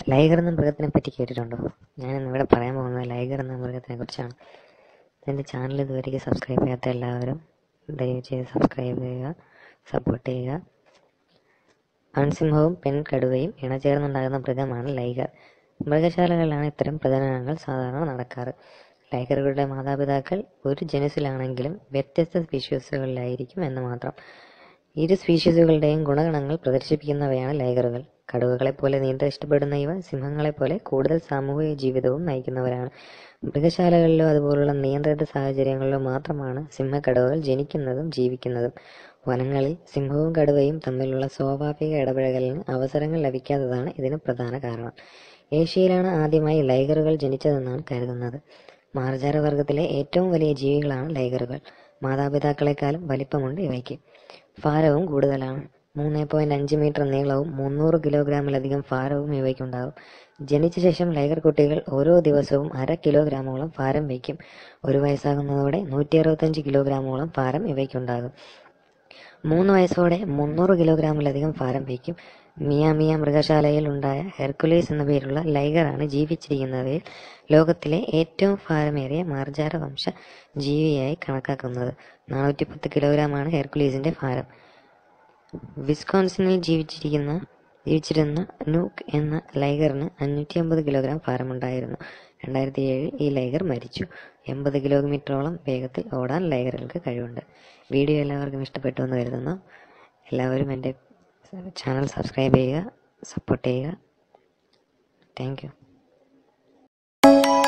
liger എന്ന മൃഗത്തിനെ പറ്റി കേട്ടിട്ടുണ്ടോ ഞാൻ ഇവിടെ പറയാൻ പോകുന്നത് ലൈഗർ എന്ന മൃഗത്തിനെ കുറിച്ചാണ് എൻ്റെ ചാനൽ ഇതുവരെയ്ക്ക് സബ്സ്ക്രൈബ് ചെയ്യാത്ത എല്ലാവരും ദയവ് ചെയ്ത് സബ്സ്ക്രൈബ് ചെയ്യുക സപ്പോർട്ട് ചെയ്യുക ആൺസിംഹവും പെൺകടുവയും ഇണചേർന്നുണ്ടാകുന്ന മൃഗമാണ് ലൈഗർ മൃഗശാലകളിലാണ് ഇത്തരം പ്രജനനങ്ങൾ സാധാരണ നടക്കാറ് ലൈഗറുകളുടെ മാതാപിതാക്കൾ ഒരു ജനുസിലാണെങ്കിലും വ്യത്യസ്ത സ്പീഷീസുകളിലായിരിക്കും എന്ന് മാത്രം ഇരു സ്പീഷീസുകളുടെയും ഗുണഗണങ്ങൾ പ്രദർശിപ്പിക്കുന്നവയാണ് ലൈഗറുകൾ കടുവകളെ പോലെ നീന്താൻ ഇഷ്ടപ്പെടുന്ന ഇവ സിംഹങ്ങളെ പോലെ കൂടുതൽ സാമൂഹിക ജീവിതവും നയിക്കുന്നവരാണ് മൃഗശാലകളിലോ അതുപോലുള്ള നിയന്ത്രിത സാഹചര്യങ്ങളിലോ മാത്രമാണ് സിംഹക്കടുവകൾ ജനിക്കുന്നതും ജീവിക്കുന്നതും വനങ്ങളിൽ സിംഹവും കടുവയും തമ്മിലുള്ള സ്വാഭാവിക ഇടപഴകലിന് അവസരങ്ങൾ ലഭിക്കാത്തതാണ് ഇതിന് പ്രധാന കാരണം ഏഷ്യയിലാണ് ആദ്യമായി ലൈഗറുകൾ ജനിച്ചതെന്നാണ് കരുതുന്നത് മാർജാരവർഗത്തിലെ ഏറ്റവും വലിയ ജീവികളാണ് ലൈഗറുകൾ മാതാപിതാക്കളെക്കാളും വലിപ്പമുണ്ട് ഇവയ്ക്ക് ഭാരവും കൂടുതലാണ് മൂന്ന് പോയിന്റ് അഞ്ച് മീറ്റർ നീളവും മുന്നൂറ് കിലോഗ്രാമിലധികം ഭാരവും ഇവയ്ക്കുണ്ടാകും ജനിച്ച ശേഷം ലൈഗർ കുട്ടികൾ ഓരോ ദിവസവും അര കിലോഗ്രാമോളം ഭാരം വയ്ക്കും ഒരു വയസ്സാകുന്നതോടെ നൂറ്റി അറുപത്തഞ്ച് കിലോഗ്രാമോളം ഭാരം ഇവയ്ക്കുണ്ടാകും മൂന്ന് വയസ്സോടെ മുന്നൂറ് കിലോഗ്രാമിലധികം ഭാരം വയ്ക്കും മിയാമിയ മൃഗശാലയിൽ ഉണ്ടായ ഹെർക്കുലീസ് എന്ന പേരുള്ള ലൈഗറാണ് ജീവിച്ചിരിക്കുന്നവയിൽ ലോകത്തിലെ ഏറ്റവും ഭാരമേറിയ മാർജാര വംശ ജീവിയായി കണക്കാക്കുന്നത് നാനൂറ്റി പത്ത് കിലോഗ്രാമാണ് ഹെർക്കുലീസിന്റെ ഭാരം വിസ്കോൺസിനിൽ ജീവിച്ചിരിക്കുന്ന ജീവിച്ചിരുന്ന നൂക്ക് എന്ന ലൈഗറിന് അഞ്ഞൂറ്റി അമ്പത് കിലോഗ്രാം ഭാരമുണ്ടായിരുന്നു രണ്ടായിരത്തി ഏഴിൽ ഈ ലൈഗർ മരിച്ചു എൺപത് കിലോമീറ്ററോളം വേഗത്തിൽ ഓടാൻ ലൈഗറുകൾക്ക് കഴിവുണ്ട് വീഡിയോ എല്ലാവർക്കും ഇഷ്ടപ്പെട്ടു എന്ന് കരുതുന്നു എല്ലാവരും എൻ്റെ ചാനൽ സബ്സ്ക്രൈബ് ചെയ്യുക സപ്പോർട്ട് ചെയ്യുക താങ്ക് യു